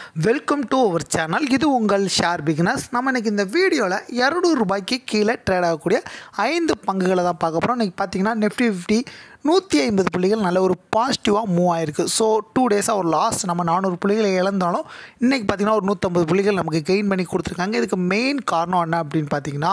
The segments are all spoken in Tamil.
வெல்கம் டு அவர் சேனல் இது உங்கள் ஷேர் பிகினர்ஸ் நம்ம இன்றைக்கி இந்த வீடியோவில் இரநூறு ரூபாய்க்கு கீழே ட்ரேட் ஆகக்கூடிய ஐந்து பங்குகளை தான் பார்க்க போகிறோம் இன்றைக்கி பார்த்தீங்கன்னா நிஃப்டி ஃபிஃப்டி நூற்றி ஐம்பது புள்ளிகள் நல்ல ஒரு பாசிட்டிவாக மூவ் ஆயிருக்கு ஸோ டூ டேஸாக ஒரு லாஸ் நம்ம நானூறு புள்ளிகளை இழந்தாலும் இன்றைக்கி பார்த்தீங்கன்னா ஒரு நூற்றம்பது புள்ளிகள் நமக்கு கெயின் பண்ணி கொடுத்துருக்காங்க இதுக்கு மெயின் காரணம் என்ன அப்படின்னு பார்த்தீங்கன்னா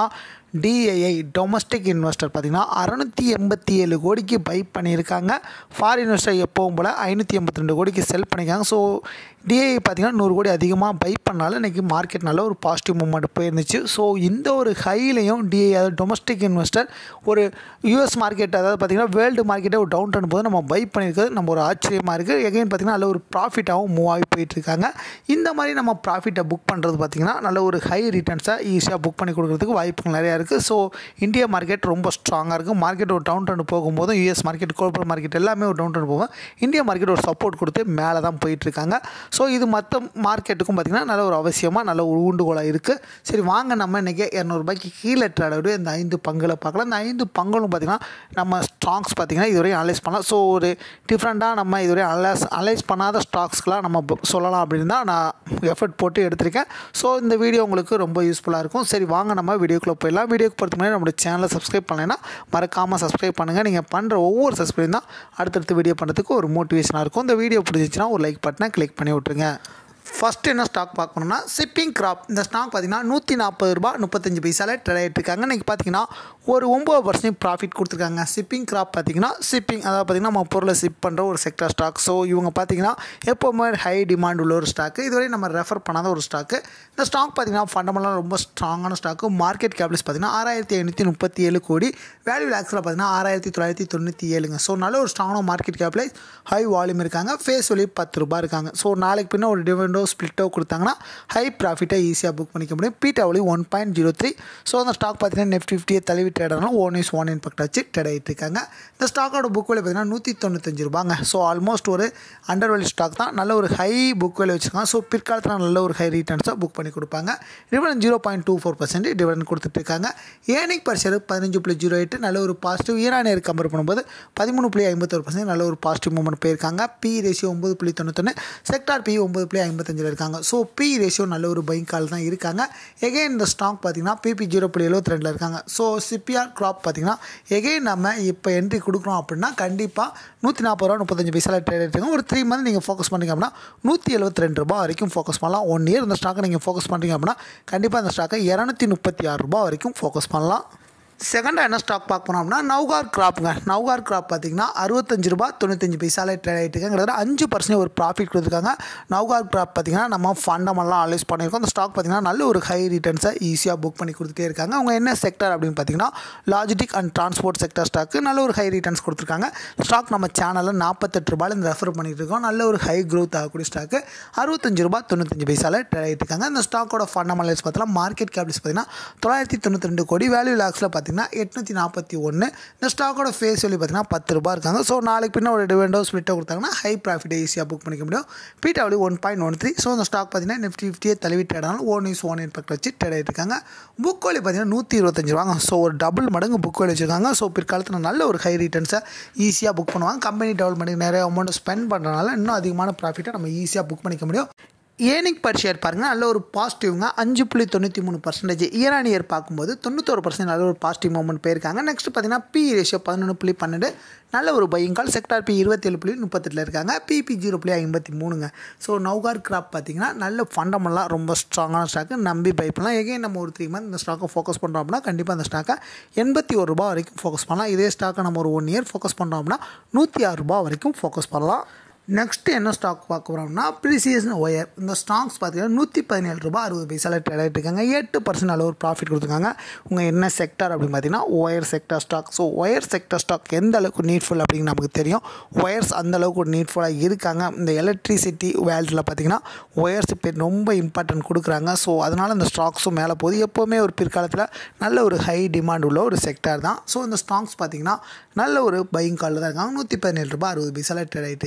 டிஐஐ டொமஸ்டிக் இன்வெஸ்டர் பார்த்திங்கன்னா அறநூற்றி எண்பத்தி ஏழு கோடிக்கு பை பண்ணியிருக்காங்க ஃபாரின் இன்வெஸ்டர் எப்பவும் போல் ஐநூற்றி எண்பத்தி ரெண்டு கோடிக்கு செல் பண்ணியிருக்காங்க ஸோ டிஐ பார்த்திங்கன்னா நூறு கோடி அதிகமாக பை பண்ணாலும் இன்றைக்கி மார்க்கெட் நல்ல ஒரு பாசிட்டிவ் மூவ்மெண்ட் போயிருந்துச்சு ஸோ இந்த ஒரு ஹைலையும் டிஐ அதாவது டொமஸ்டிக் இன்வெஸ்டர் ஒரு யூஎஸ் மார்க்கெட் அதாவது பார்த்திங்கன்னா வேர்ல்டு மார்க்கெட்டை ஒரு டவுன் டர்ன் போது நம்ம பை பண்ணியிருக்கிறது நம்ம ஒரு ஆச்சரியமாக இருக்குது எகைன் பார்த்திங்கன்னா நல்ல ஒரு ப்ராஃபிட்டாகவும் மூவ் ஆகி போயிட்டுருக்காங்க இந்த மாதிரி நம்ம ப்ராஃபிட்டை புக் பண்ணுறது பார்த்திங்கன்னா நல்ல ஒரு ஹை ரிட்டர்ன்ஸை ஈஸியாக புக் பண்ணி கொடுக்குறதுக்கு வாய்ப்புகள் நிறையா இருக்குது ஸோ இந்தியா மார்க்கெட் ரொம்ப ஸ்ட்ராங்காக இருக்குது மார்க்கெட் ஒரு டவுன் டர்ன் போகும்போதும் யூஎஸ் மார்க்கெட் கோல்பர் மார்க்கெட் எல்லாமே ஒரு டவுன் டர்ன் போகும் இந்தியா மார்க்கெட் ஒரு சப்போர்ட் கொடுத்து மேலே தான் போயிட்டுருக்காங்க ஸோ இது மற்ற மார்க்கெட்டுக்கும் பார்த்திங்கன்னா நல்ல ஒரு அவசியமாக நல்ல ஒரு ஊண்டுகோலாக இருக்குது சரி வாங்க நம்ம இன்றைக்கி இரநூறுபாய்க்கு கீழே ட்ரேடோடு இந்த ஐந்து பங்குகளை பார்க்கலாம் இந்த ஐந்து பங்குகளும் பார்த்திங்கன்னா நம்ம ஸ்டாக்ஸ் பார்த்திங்கன்னா இதுவரையும் அனலைஸ் பண்ணலாம் ஸோ ஒரு டிஃப்ரெண்ட்டாக நம்ம இதுவரையும் அனலைஸ் அனலைஸ் பண்ணாத ஸ்டாக்ஸ்க்கெலாம் நம்ம பு- சொல்லலாம் அப்படின்னு தான் நான் எஃபர்ட் போட்டு எடுத்திருக்கேன் ஸோ இந்த வீடியோ உங்களுக்கு ரொம்ப யூஸ்ஃபுல்லாக இருக்கும் சரி வாங்க நம்ம வீடியோக்குள்ளே போயிடலாம் வீடியோக்கு பொறுத்த முன்னாடி நம்மளோட சேனலை சப்ஸ்கிரைப் பண்ணலைன்னா மறக்காமல் சப்ஸ்கிரைப் பண்ணுங்கள் நீங்கள் பண்ணுற ஒவ்வொரு சப்ஸ்கிரைப் தான் அடுத்தடுத்து வீடியோ பண்ணுறதுக்கு ஒரு மோட்டிவேஷனாக இருக்கும் இந்த வீடியோ பிடிச்சிச்சின்னா ஒரு லைக் பட்டனை கிளிக் பண்ணி விட்ருங்க ஃபஸ்ட்டு என்ன ஸ்டாக் பார்க்கணும்னா சிப்பிங் கிராப் இந்த ஸ்டாக் பார்த்தீங்கன்னா நூற்றி நாற்பது ரூபா முப்பத்தஞ்சு பைசால ட்ரேட் ஆகிட்டு இருக்காங்க இன்றைக்கி பார்த்தீங்கன்னா ஒரு ஒம்பது பர்சன்ட் ப்ராஃபிட் கொடுத்துருக்காங்க சிப்பிங் கிராப் பார்த்தீங்கன்னா சிப்பிங் அதாவது பார்த்தீங்கன்னா நம்ம பொருளை சிப் பண்ணுற ஒரு செக்டர் ஸ்டாக் ஸோ இவங்க பார்த்தீங்கன்னா எப்போவுமே ஹை டிமாண்ட் உள்ள ஒரு ஸ்டாக்கு இதுவரை நம்ம ரெஃபர் பண்ணாத ஒரு ஸ்டாக்கு இந்த ஸ்டாக் பார்த்தீங்கன்னா ஃபண்டமெண்டலாக ரொம்ப ஸ்ட்ராங்கான ஸ்டாக்கு மார்க்கெட் கேபிள்ஸ் பார்த்தீங்கன்னா ஆறாயிரத்தி ஐநூற்றி முப்பத்தி ஏழு கோடி வேல்யூ லேக்ஸில் பார்த்தீங்கன்னா ஆறாயிரத்தி தொள்ளாயிரத்தி தொண்ணூற்றி ஏழுங்க ஸோ நல்ல ஒரு ஸ்ட்ராங்கான மார்க்கெட் கேபிளைஸ் ஹை வால்யூம் இருக்காங்க ஃபேஸ் வெளி பத்து ரூபாய் இருக்காங்க ஸோ நாளைக்கு பின்ன ஒரு டிவிடோ ஸ்பிளிட்டோ கொடுத்தாங்கன்னா ஹை ப்ராஃபிட்டை ஈஸியாக புக் பண்ணிக்க முடியும் பீட்டாவளி one point zero three so அந்த ஸ்டாக் பார்த்தீங்கன்னா நெஃப்ட் ஃபிஃப்டியை தழுவி ட்ரேடர்னால ஓன் இஸ் ஒன் இன்பெக்ட் வச்சு ட்ரேட் ஆகிட்டு இருக்காங்க இந்த ஸ்டாக்கோட புக் வேலை பார்த்தீங்கன்னா நூற்றி தொண்ணூத்தஞ்சு ரூபாங்க ஸோ ஆல்மோஸ்ட் ஒரு அண்டர் வேல்யூ ஸ்டாக் தான் நல்ல ஒரு ஹை புக் வேலை வச்சுருக்காங்க ஸோ பிற்காலத்தில் நல்ல ஒரு ஹை ரிட்டர்ன்ஸை புக் பண்ணி கொடுப்பாங்க dividend zero point two four percent dividend கொடுத்துட்ருக்காங்க ஏர்னிங் பர் ஷேர் பதினஞ்சு புள்ளி ஜீரோ எயிட் நல்ல ஒரு பாசிட்டிவ் ஈரானியர் கம்பேர் பண்ணும்போது பதிமூணு புள்ளி ஐம்பத்தொரு பர்சன்ட் நல்ல ஒரு பாசிட்டிவ் மூவ்மெண்ட் போயிருக்காங்க பி ரேஷியோ ஒம்பது புள்ளி தொண்ணூத்தொன்று செக்டார் பி ஒம்பது புள்ளி ஐம்பத்தஞ்சில் இருக்காங்க ஸோ பி ரேஷியோ நல்ல ஒரு பைக் கால் தான் இருக்காங்க எகைன் இந்த ஸ்டாக் பார்த்தீங்கன்னா பிபி ஜீரோ புள்ளி எழுபத்தி ரெண்டில் இருக்காங்க ஸோ சிப்பிஆர் கிராப் பார்த்தீங்கன்னா எகைன் நம்ம இப்போ என்ட்ரி கொடுக்குறோம் அப்படின்னா கண்டிப்பாக நூற்றி நாற்பது ரூபா முப்பத்தஞ்சு பைசால ட்ரேட் எடுத்துங்க ஒரு த்ரீ மந்த் நீங்கள் ஃபோக்கஸ் பண்ணிங்க அப்படின்னா நூற்றி எழுபத்தி ரெண்டு ரூபா வரைக்கும் ஃபோக்கஸ் பண்ணலாம் ஒன் இயர் இந்த ஸ்டாக்கை நீங்கள் ஃபோக்கஸ் பண்ணுறீங்க அப்படின்னா கண்டிப்பாக இந்த ஸ்டாக்கை இரநூத்தி முப்பத்தி ஆறு ரூபா வரைக்கும் ஃபோக்கஸ் பண்ணலாம் செகண்டாக என்ன ஸ்டாக் பார்க்க போனோம் அப்படின்னா நவ்கார் கிராப்புங்க நவ்கார் கிராப் பார்த்தீங்கன்னா அறுபத்தஞ்சு ரூபா தொண்ணூத்தஞ்சு பைசால ட்ரேட் ஆகிட்டு இருக்காங்க கிட்டத்தட்ட அஞ்சு பர்சன்ட் ஒரு ப்ராஃபிட் கொடுத்துருக்காங்க நவ்கார் கிராப் பார்த்தீங்கன்னா நம்ம ஃபண்டமெல்லாம் அனலைஸ் பண்ணியிருக்கோம் அந்த ஸ்டாக் பார்த்தீங்கன்னா நல்ல ஒரு ஹை ரிட்டர்ன்ஸை ஈஸியாக புக் பண்ணி கொடுத்துட்டே இருக்காங்க அவங்க என்ன செக்டர் அப்படின்னு பார்த்தீங்கன்னா logistic and transport sector stock நல்ல ஒரு ஹை ரிட்டர்ன்ஸ் கொடுத்துருக்காங்க ஸ்டாக் நம்ம சேனலில் நாற்பத்தெட்டு ரூபாயில் இந்த ரெஃபர் பண்ணிட்டு இருக்கோம் நல்ல ஒரு ஹை க்ரோத் ஆகக்கூடிய ஸ்டாக்கு அறுபத்தஞ்சு ரூபா தொண்ணூத்தஞ்சு பைசால ட்ரேட் ஆகிட்டு இருக்காங்க இந்த ஸ்டாக்கோட ஃபண்டமெண்டல்ஸ் பார்த்தா மார்க்கெட் கேபிள்ஸ் பார்த்தீங்கன்னா தொள்ளாயிரத்தி தொண்ணூற்றி ரெண்டு கோடி வேல்யூ லாக்ஸில் பார்த்தீங்கன்னா எட்நூற்றி நாற்பத்தி ஒன்று இந்த ஸ்டாக்கோட ஃபேஸ் வேல்யூ பார்த்தீங்கன்னா பத்து ரூபா இருக்காங்க ஸோ நாளைக்கு பின்ன ஒரு டிவெண்டோ ஸ்பிளிட்டோ கொடுத்தாங்கன்னா ஹை ப்ராஃபிட்டை ஈஸியாக புக் பண்ணிக்க முடியும் beta value one point one three so அந்த ஸ்டாக் பார்த்தீங்கன்னா நிஃப்டி ஃபிஃப்டியை தழுவி ட்ரேடானாலும் ஓன் இஸ் ஒன் இன்பெக்ட் வச்சு ட்ரேட் ஆகிட்டு இருக்காங்க புக் வேல்யூ பார்த்தீங்கன்னா நூற்றி இருபத்தஞ்சு ரூபாங்க ஸோ ஒரு டபுள் மடங்கு புக் வேல்யூ வச்சுருக்காங்க ஸோ பிற்காலத்தில் நல்ல ஒரு ஹை ரிட்டர்ன்ஸை ஈஸியாக புக் பண்ணுவாங்க கம்பெனி டெவலப்மெண்ட்டுக்கு நிறைய அமௌண்ட் ஸ்பெண்ட் பண்ணுறதுனால இன்னும் அதிகமான ப்ராஃபிட்டை நம்ம ஈஸியாக புக் பண்ணிக்க முடியும் ஏர்னிங் பர் ஷேர் பாருங்கள் நல்ல ஒரு பாசிட்டிவ்ங்க அஞ்சு புள்ளி தொண்ணூற்றி மூணு பர்சன்டேஜ் இயர் ஆன் இயர் பார்க்கும்போது தொண்ணூத்தொரு பர்சன்ட் நல்ல ஒரு பாசிட்டிவ் மூவ்மெண்ட் போயிருக்காங்க நெக்ஸ்ட் பார்த்தீங்கன்னா பி ரேஷியோ பதினொன்று புள்ளி பன்னெண்டு நல்ல ஒரு பையிங் கால் செக்டார் பி இருபத்தேழு புள்ளி முப்பத்தெட்டில் இருக்காங்க பிபி ஜீரோ புள்ளி ஐம்பத்தி மூணுங்க ஸோ நவ்கார் கிராப் பார்த்தீங்கன்னா நல்ல ஃபண்டமெல்லாம் ரொம்ப ஸ்ட்ராங்கான ஸ்டாக்கு நம்பி பை பண்ணலாம் எகைன் நம்ம ஒரு த்ரீ மந்த் இந்த ஸ்டாக்கை ஃபோக்கஸ் பண்ணுறோம் அப்படின்னா கண்டிப்பாக அந்த ஸ்டாக்கை எண்பத்தி ஒரு ரூபா வரைக்கும் ஃபோக்கஸ் பண்ணலாம் இதே ஸ்டாக்கை நம்ம ஒரு ஒன் இயர் ஃபோக்கஸ் பண்ணுறோம் அப்படின்னா நூற்றி ஆறு ரூபா வரைக்கும் ஃபோக்கஸ் பண்ணலாம் நெக்ஸ்ட் என்ன ஸ்டாக் பார்க்க போகிறோம்னா ப்ரீசியஸ் ஒயர் இந்த ஸ்டாக்ஸ் பார்த்தீங்கன்னா நூற்றி பதினேழு ரூபா அறுபது பைசால ட்ரேட் ஆகிட்டு இருக்காங்க எட்டு பர்சன்ட் அளவு ஒரு ப்ராஃபிட் கொடுத்துருக்காங்க உங்கள் என்ன செக்டர் அப்படின்னு பார்த்தீங்கன்னா wire sector stock so wire sector stock எந்த அளவுக்கு நீட்ஃபுல் அப்படின்னு நமக்கு தெரியும் ஒயர்ஸ் அந்த அளவுக்கு ஒரு நீட்ஃபுல்லாக இருக்காங்க இந்த எலக்ட்ரிசிட்டி வேல்டில் பார்த்தீங்கன்னா ஒயர்ஸ் இப்போ ரொம்ப இம்பார்ட்டன்ட் கொடுக்குறாங்க ஸோ அதனால் இந்த ஸ்டாக்ஸும் மேலே போகுது எப்போவுமே ஒரு பிற்காலத்தில் நல்ல ஒரு ஹை டிமாண்ட் உள்ள ஒரு செக்டர் தான் ஸோ இந்த ஸ்டாக்ஸ் பார்த்தீங்கன்னா நல்ல ஒரு பையிங் காலில் தான் இருக்காங்க நூற்றி பதினேழு ரூபாய் அறுபது பைசால ட்ரேட் ஆகிட்டு இருக்காங்க இந்த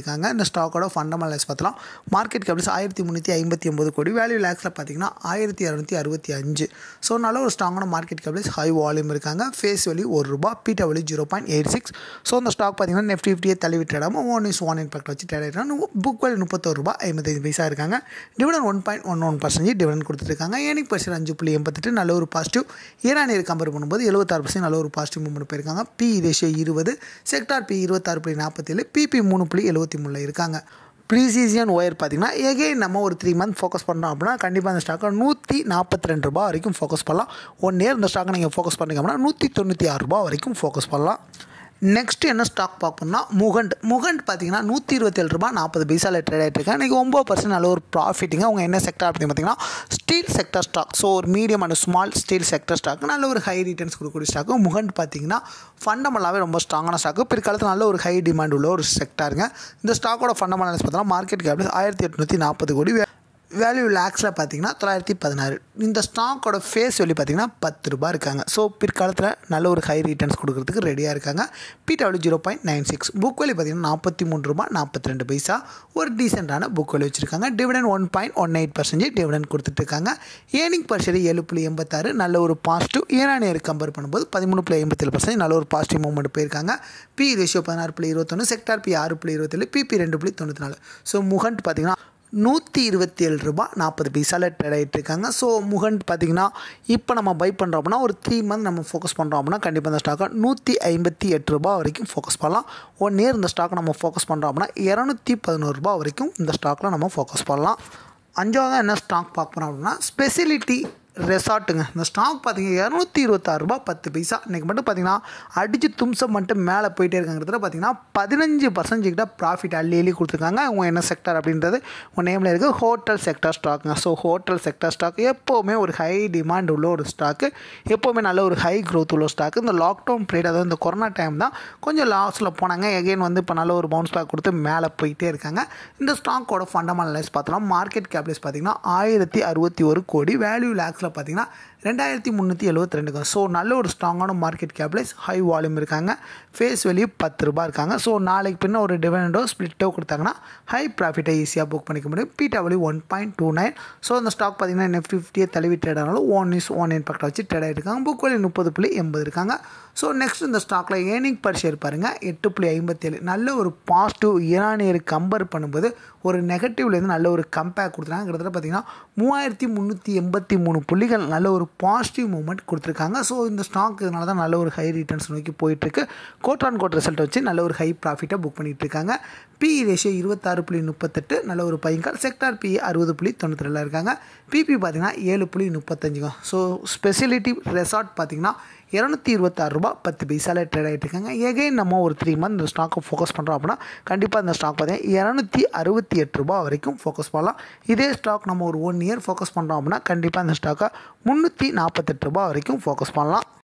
ஸ்டாக்கோட ஃபண்டமெண்டல்ஸ் பார்த்தலாம் மார்க்கெட் கேபிள்ஸ் ஆயிரத்தி முந்நூற்றி ஐம்பத்தி ஒம்பது கோடி வேல்யூ லேக்ஸில் பார்த்தீங்கன்னா ஆயிரத்தி இரநூத்தி அறுபத்தி அஞ்சு ஸோ நல்ல ஒரு ஸ்ட்ராங்கான மார்க்கெட் கேபிள்ஸ் ஹை வால்யூம் இருக்காங்க ஃபேஸ் வேல்யூ ஒரு ரூபா beta value zero point eight six so அந்த ஸ்டாக் பார்த்தீங்கன்னா நெஃப்டி ஃபிஃப்டியை தள்ளி விட்டுடாமல் ஒன் இஸ் ஒன் இம்பாக்ட் வச்சு ட்ரேட் ஆகிட்டாங்க புக் வேல்யூ முப்பத்தோரு ரூபா ஐம்பத்தஞ்சு பைசா இருக்காங்க dividend one point one one percentage dividend கொடுத்துருக்காங்க ஏனிக் பர்சன்ட் அஞ்சு புள்ளி எண்பத்தெட்டு நல்ல ஒரு பாசிட்டிவ் ஈரானியர் கம்பேர் பண்ணும்போது எழுபத்தாறு பர்சன்ட் நல்ல ஒரு பாசிட்டிவ் மூவ்மெண்ட் போயிருக்காங்க பி ரேஷியோ இருபது செக்டார் பி இருபத்தாறு புள்ளி நாற்பத்தேழு பிபி மூணு புள்ளி எழுபத்தி மூணில் இருக்காங்க ப்ரீசீசியன் ஒயர் பார்த்திங்கன்னா எகெயின் நம்ம ஒரு த்ரீ மந்த் ஃபோக்கஸ் பண்ணோம் அப்படின்னா கண்டிப்பாக அந்த ஸ்டாக்கை நூற்றி நாற்பத்தி ரெண்டு ரூபா வரைக்கும் ஃபோக்கஸ் பண்ணலாம் ஒன் இயர் இந்த ஸ்டாக்கை நீங்கள் ஃபோக்கஸ் பண்ணிங்க அப்படின்னா நூற்றி தொண்ணூற்றி ஆறு ரூபா வரைக்கும் ஃபோக்கஸ் பண்ணலாம் நெக்ஸ்ட் என்ன ஸ்டாக் பார்க்கணும்னா முகண்ட் முகண்ட் பார்த்தீங்கன்னா நூற்றி இருபத்தேழு ரூபா நாற்பது பைசாவில் ட்ரேட் ஆகிட்டு இருக்கேன் இன்றைக்கி ஒம்பது பர்சன்ட் நல்ல ஒரு ப்ராஃபிட்டுங்க அவங்க என்ன செக்டர் அப்படின்னு பார்த்தீங்கன்னா ஸ்டீல் செக்டர் ஸ்டாக் ஸோ ஒரு medium and small steel sector stock நல்ல ஒரு ஹை ரிட்டர்ன்ஸ் கொடுக்கக்கூடிய ஸ்டாக்கு முகண்ட் பார்த்தீங்கன்னா ஃபண்டமெண்டாகவே ரொம்ப ஸ்ட்ராங்கான ஸ்டாக்கு பிற்காலத்தில் நல்ல ஒரு ஹை டிமாண்ட் உள்ள ஒரு செக்டாருங்க இந்த ஸ்டாக்கோட ஃபண்டமெண்டல்ஸ் பார்த்தோம்னா மார்க்கெட் கேபிள் ஆயிரத்தி எட்நூற்றி நாற்பது கோடி வேல்யூ லேக்ஸில் பார்த்தீங்கன்னா தொள்ளாயிரத்தி பதினாறு இந்த ஸ்டாக்கோட ஃபேஸ் வேல்யூ பார்த்தீங்கன்னா பத்து ரூபா இருக்காங்க ஸோ பிற்காலத்தில் நல்ல ஒரு ஹை ரிட்டர்ன்ஸ் கொடுக்கறதுக்கு ரெடியாக இருக்காங்க beta value zero point nine six book value பார்த்தீங்கன்னா நாற்பத்தி மூணு ரூபா நாற்பத்தி ரெண்டு பைசா ஒரு டீசெண்டான புக் வேல்யூ வச்சுருக்காங்க dividend one point one eight percentage dividend கொடுத்துட்ருக்காங்க ஏர்னிங் பர்சரி ஏழு புள்ளி எண்பத்தாறு நல்ல ஒரு பாசிட்டிவ் ஈரானியர் கம்பேர் பண்ணும்போது பதிமூணு புள்ளி ஐம்பத்தேழு பர்சன்ட் நல்ல ஒரு பாசிட்டிவ் மூவ்மெண்ட் போயிருக்காங்க பி ரேஷியோ பதினாறு புள்ளி இருபத்தொன்று செக்டார் பி ஆறு புள்ளி இருபத்தேழு பிபி ரெண்டு புள்ளி தொண்ணூற்றி நாலு ஸோ முகண்ட் பார்த்தீங்கன்னா நூற்றி இருபத்தி ஏழு ரூபா நாற்பது பைசாவில் ட்ரேட் ஆகிட்டு இருக்காங்க ஸோ முகண்ட் பார்த்திங்கன்னா இப்போ நம்ம பை பண்ணுறோம் அப்படின்னா ஒரு த்ரீ மந்த் நம்ம ஃபோக்கஸ் பண்ணுறோம் அப்படின்னா கண்டிப்பாக இந்த ஸ்டாக்கை நூற்றி ஐம்பத்தி எட்டு ரூபா வரைக்கும் ஃபோக்கஸ் பண்ணலாம் ஒன் இயர் இந்த ஸ்டாக்கை நம்ம ஃபோக்கஸ் பண்ணுறோம் அப்படின்னா இரநூத்தி பதினோரு ரூபா வரைக்கும் இந்த ஸ்டாக்கில் நம்ம ஃபோக்கஸ் பண்ணலாம் அஞ்சாவது என்ன ஸ்டாக் பார்க்குறோம் அப்படின்னா ஸ்பெசிலிட்டி ரெசார்ட்டுங்க இந்த ஸ்டாக் பார்த்தீங்க இரநூத்தி இருபத்தாறு ரூபா பத்து பைசா இன்றைக்கி மட்டும் பார்த்தீங்கன்னா அடித்து தும்சம் மட்டும் மேலே போயிட்டே இருக்காங்கிறதுல பார்த்தீங்கன்னா பதினஞ்சு பர்சன்டேஜ் கிட்ட ப்ராஃபிட் அள்ளி அள்ளி கொடுத்துருக்காங்க அவங்க என்ன செக்டர் அப்படின்றது உங்கள் நேமில் இருக்குது ஹோட்டல் செக்டர் ஸ்டாக்குங்க ஸோ ஹோட்டல் செக்டர் ஸ்டாக் எப்போவுமே ஒரு ஹை டிமாண்ட் உள்ள ஒரு ஸ்டாக்கு எப்போவுமே நல்ல ஒரு ஹை க்ரோத் உள்ள ஸ்டாக்கு இந்த லாக்டவுன் பீரியட் அதாவது இந்த கொரோனா டைம் தான் கொஞ்சம் லாஸில் போனாங்க எகெயின் வந்து இப்போ நல்ல ஒரு பவுன்ஸ் பேக் கொடுத்து மேலே போயிட்டே இருக்காங்க இந்த ஸ்டாக்கோட ஃபண்டமெண்டலைஸ் பார்த்தோம்னா மார்க்கெட் கேபிடல்ஸ் பார்த்தீங்கன்னா ஆயிரத்தி அறுபத்தி ஒரு கோடி வேல்யூ லேக்ஸில் பார்த்தீங்கன்னா ரெண்டாயிரத்தி முந்நூற்றி எழுபத்தி ரெண்டுங்க ஸோ நல்ல ஒரு ஸ்ட்ராங்கான மார்க்கெட் கேபிடல்ஸ் ஹை வால்யூம் இருக்காங்க ஃபேஸ் வேல்யூ பத்து ரூபா இருக்காங்க ஸோ நாளைக்கு பின்ன ஒரு டிவிடெண்டோ ஸ்ப்ளிட்டோ கொடுத்தாங்கன்னா ஹை ப்ராஃபிட்டை ஈஸியாக புக் பண்ணிக்க முடியும் beta value one point two nine so அந்த ஸ்டாக் பார்த்தீங்கன்னா நெஃப்டி ஃபிஃப்டியை தழுவி ட்ரேட் ஆனாலும் ஒன் இஸ் ஒன் இம்பாக்ட் வச்சு ட்ரேட் ஆகிட்டு இருக்காங்க புக் வேல்யூ முப்பது புள்ளி எண்பது இருக்காங்க ஸோ நெக்ஸ்ட் இந்த ஸ்டாக்கில் ஏர்னிங் பர் ஷேர் பாருங்கள் எட்டு புள்ளி ஐம்பத்தேழு நல்ல ஒரு பாசிட்டிவ் ஈரானியர் கம்பேர் பண்ணும்போது ஒரு நெகட்டிவ்லேருந்து நல்ல ஒரு கம்பேர் கொடுத்துருக்காங்க கிட்டத்தட்ட பார்த்தீங்கன்னா மூவாயிரத்தி முந்நூற்றி எண்பத்தி மூணு புள்ளிகள் நல்ல ஒரு பாசிட்டிவ் மூவ்மெண்ட் கொடுத்துருக்காங்க ஸோ இந்த ஸ்டாக் இதனால தான் நல்ல ஒரு ஹை ரிட்டர்ன்ஸ் நோக்கி போயிட்டுருக்கு கோட் ஆன் கோட் ரிசல்ட் வச்சு நல்ல ஒரு ஹை ப்ராஃபிட்டை புக் பண்ணிகிட்டு இருக்காங்க பிஇ ரேஷியோ இருபத்தாறு புள்ளி முப்பத்தெட்டு நல்ல ஒரு பையன்கால் செக்டார் பிஇ அறுபது புள்ளி தொண்ணூற்றி ரெண்டில் இருக்காங்க பிபி பார்த்தீங்கன்னா ஏழு புள்ளி முப்பத்தஞ்சுங்க ஸோ ஸ்பெசிலிட்டி ரெசார்ட் பார்த்தீங்கன்னா இரநூத்தி இருபத்தாறு ரூபா பத்து பைசாவில் ட்ரேட் ஆகிட்டு இருக்காங்க எகைன் நம்ம ஒரு த்ரீ மந்த் இந்த ஸ்டாக்கை ஃபோக்கஸ் பண்ணுறோம் அப்படின்னா கண்டிப்பாக இந்த ஸ்டாக் பார்த்தீங்கன்னா இரநூத்தி அறுபத்தி எட்டு ரூபா வரைக்கும் ஃபோக்கஸ் பண்ணலாம் இதே ஸ்டாக் நம்ம ஒரு ஒன் இயர் ஃபோக்கஸ் பண்ணுறோம் அப்படின்னா கண்டிப்பாக இந்த ஸ்டாக்கை முந்நூற்றி நாற்பத்தெட்டு ரூபா வரைக்கும் ஃபோக்கஸ் பண்ணலாம்